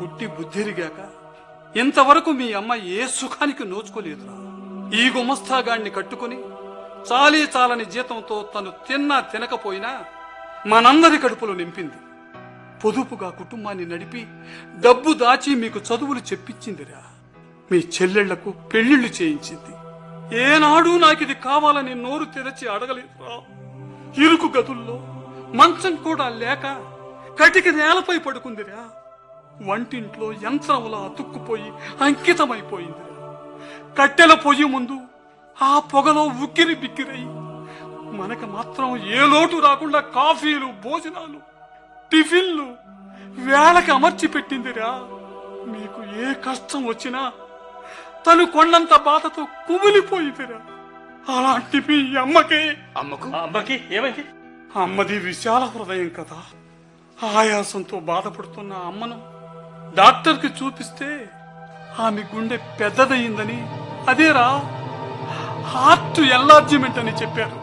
పుట్టి బుద్ధిరిగాక ఇంతవరకు మీ అమ్మ ఏ సుఖానికి నోచుకోలేదురా ఈ గుమస్తాగాడిని కట్టుకుని చాలీ చాలని జీతంతో తను తిన్నా తినకపోయినా మనందరి కడుపులో నింపింది పొదుపుగా కుటుంబాన్ని నడిపి డబ్బు దాచి మీకు చదువులు చెప్పించిందిరా మీ చెల్లెళ్లకు పెళ్లిళ్లు చేయించింది ఏనాడు నాకిది కావాలని నోరు తెరచి అడగలేదురా ఇరుకు గదుల్లో మంచం కూడా లేక కటిక నేలపై పడుకుందిరా వంటింట్లో యంత్రములా అతుక్కుపోయి అంకితమైపోయిందిరా కట్టెల పొయ్యి ముందు ఆ పొగలో ఉక్కిరి బిక్కిరై మనకు మాత్రం ఏ లోటు రాకుండా కాఫీలు భోజనాలు టిఫిన్లు వేళకి అమర్చి పెట్టిందిరా మీకు ఏ కష్టం వచ్చినా తను కొండంత బాధతో కుమిలిపోయిందిరా అలాంటి మీ అమ్మకే అమ్మకు అమ్మకి ఏమైంది అమ్మది విశాల హృదయం కదా ఆయాసంతో బాధపడుతున్న అమ్మను డాక్టర్కి చూపిస్తే ఆమె గుండె పెద్దదయ్యిందని అదేరా హార్ట్ ఎన్లార్జిమెంట్ అని చెప్పారు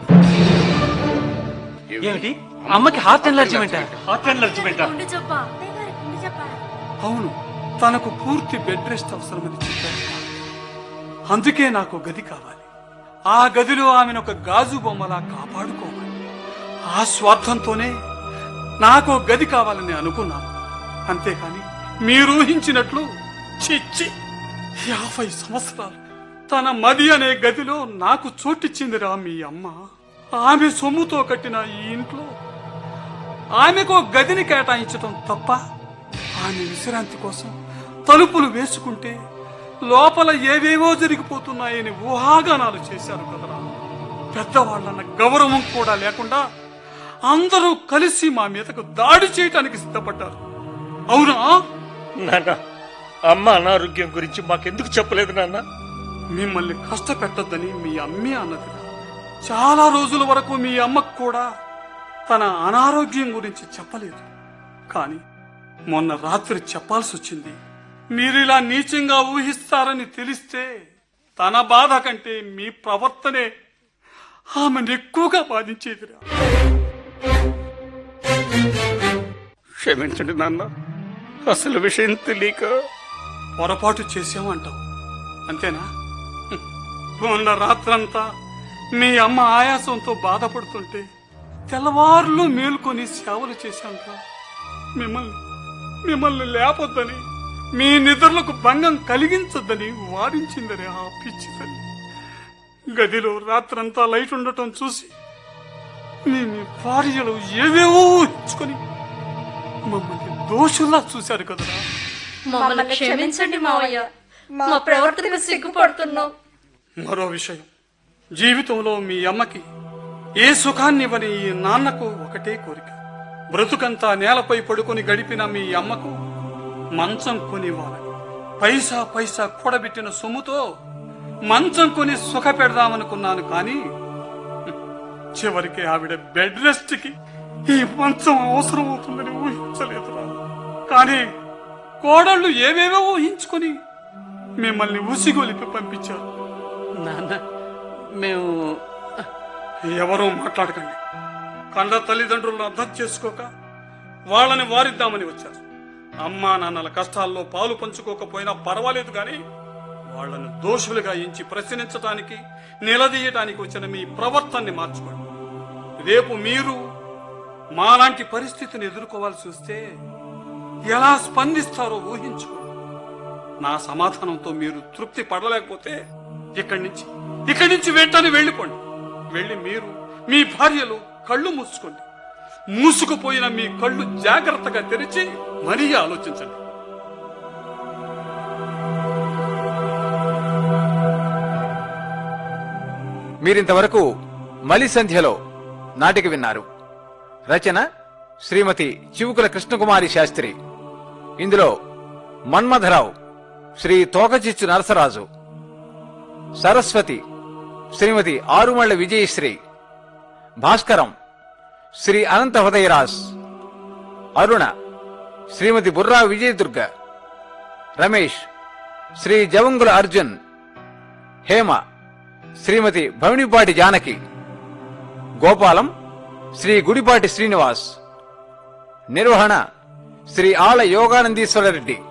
ఏమిటి అమ్మకి హార్ట్ ఎన్లార్జ్మెంట్ హార్ట్ ఎన్లార్జ్మెంట్ గుండె జబ్బా గుండె జబ్బా అవును తనకు పూర్తి బెడ్ రెస్ట్ అవసరమని చెప్పారు అందుకే నాకు గది కావాలి ఆ గదిలో ఆమెను ఒక గాజు బొమ్మలా కాపాడుకోవాలి ఆ స్వార్థంతోనే నాకు గది కావాలని అనుకున్నాను అంతేకాని మీరు ఊహించినట్లు చిచ్చి యాభై సంవత్సరాలు తన మది అనే గదిలో నాకు చోటిచ్చిందిరా మీ అమ్మ ఆమె సొమ్ముతో కట్టిన ఈ ఇంట్లో ఆమెకు గదిని కేటాయించటం తప్ప ఆమె విశ్రాంతి కోసం తలుపులు వేసుకుంటే లోపల ఏవేవో జరిగిపోతున్నాయని ఊహాగానాలు చేశారు కదరా పెద్దవాళ్ళన్న గౌరవం కూడా లేకుండా అందరూ కలిసి మా మీదకు దాడి చేయటానికి సిద్ధపడ్డారు అవునా నాన్న అమ్మ అనారోగ్యం గురించి మాకెందుకు చెప్పలేదు నాన్న మిమ్మల్ని కష్టపెట్టొద్దని మీ అమ్మే అన్నది చాలా రోజుల వరకు మీ అమ్మకు కూడా తన అనారోగ్యం గురించి చెప్పలేదు కానీ మొన్న రాత్రి చెప్పాల్సి వచ్చింది మీరిలా నీచంగా ఊహిస్తారని తెలిస్తే తన బాధ కంటే మీ ప్రవర్తనే ఆమెను ఎక్కువగా బాధించేదిరా క్షమించండి నాన్న అసలు విషయం తెలియక పొరపాటు చేసామంటావు అంతేనా హ్మ్. మొన్న రాత్రంతా మీ అమ్మ ఆయాసంతో బాధపడుతుంటే తెల్లవారులు మేల్కొని సేవలు చేశాంట్రా మిమ్మల్ని మిమ్మల్ని లేపొద్దని మీ నిద్రలకు భంగం కలిగించొద్దని వారించిందరే ఆ పిచ్చి తల్లి గదిలో రాత్రంతా లైట్ ఉండటం చూసి మీ మీ భార్యలు ఏవేవో ఊహించుకొని మమ్మల్ని దోషుల్లా చూశారు కదరా మమ్మల్ని క్షమించండి మావయ్య మా ప్రవర్తనకు సిగ్గుపడుతున్నాం మరో విషయం జీవితంలో మీ అమ్మకి ఏ సుఖాన్నివ్వని ఈ నాన్నకు ఒకటే కోరిక బ్రతుకంతా నేలపై పడుకొని గడిపిన మీ అమ్మకు మంచం కొనివ్వాలని పైసా పైసా కూడబెట్టిన సొమ్ముతో మంచం కొని సుఖ పెడదామనుకున్నాను కానీ హ్మ్, చివరికి ఆవిడ బెడ్ రెస్ట్ కి ఈ మంచం అవసరం అవుతుందని ఊహించలేదురా కానీ కోడళ్ళు ఏవేవో ఊహించుకొని మిమ్మల్ని ఉసిగొలిపి పంపించారు నాన్న మేము ఎవరూ మాట్లాడకండి కండ తల్లిదండ్రులను అర్థం చేసుకోక వాళ్ళని వారిద్దామని వచ్చారు అమ్మా నాన్నల కష్టాల్లో పాలు పంచుకోకపోయినా పర్వాలేదు కానీ వాళ్ళను దోషులుగా ఎంచి ప్రశ్నించటానికి నిలదీయటానికి వచ్చిన మీ ప్రవర్తనని మార్చుకోండి రేపు మీరు మాలాంటి పరిస్థితిని ఎదుర్కోవాల్సి వస్తే ఎలా స్పందిస్తారో ఊహించుకోండి నా సమాధానంతో మీరు తృప్తి పడలేకపోతే ఇక్కడి నుంచి ఇక్కడి నుంచి వెంటనే వెళ్ళిపోండి వెళ్ళి మీరు మీ భార్యలు కళ్ళు మూసుకోండి మూసుకుపోయిన మీ కళ్ళు జాగ్రత్తగా తెరిచి మరీ ఆలోచించండి మీరింతవరకు మలి సంధ్యలో నాటిక విన్నారు రచన శ్రీమతి చివుకుల కృష్ణకుమారి శాస్త్రి ఇందులో మన్మథరావు శ్రీ తోకచిచ్చు నరసరాజు సరస్వతి శ్రీమతి ఆరుమళ్ల విజయశ్రీ భాస్కరం శ్రీ అనంత హృదయరాజ్ అరుణ శ్రీమతి బుర్రా విజయదుర్గ రమేష్ శ్రీ జవంగుల అర్జున్ హేమ శ్రీమతి భవనిపాటి జానకి గోపాలం శ్రీ గుడిపాటి శ్రీనివాస్ నిర్వహణ శ్రీ ఆళ్ల యోగానందీశ్వర రెడ్డి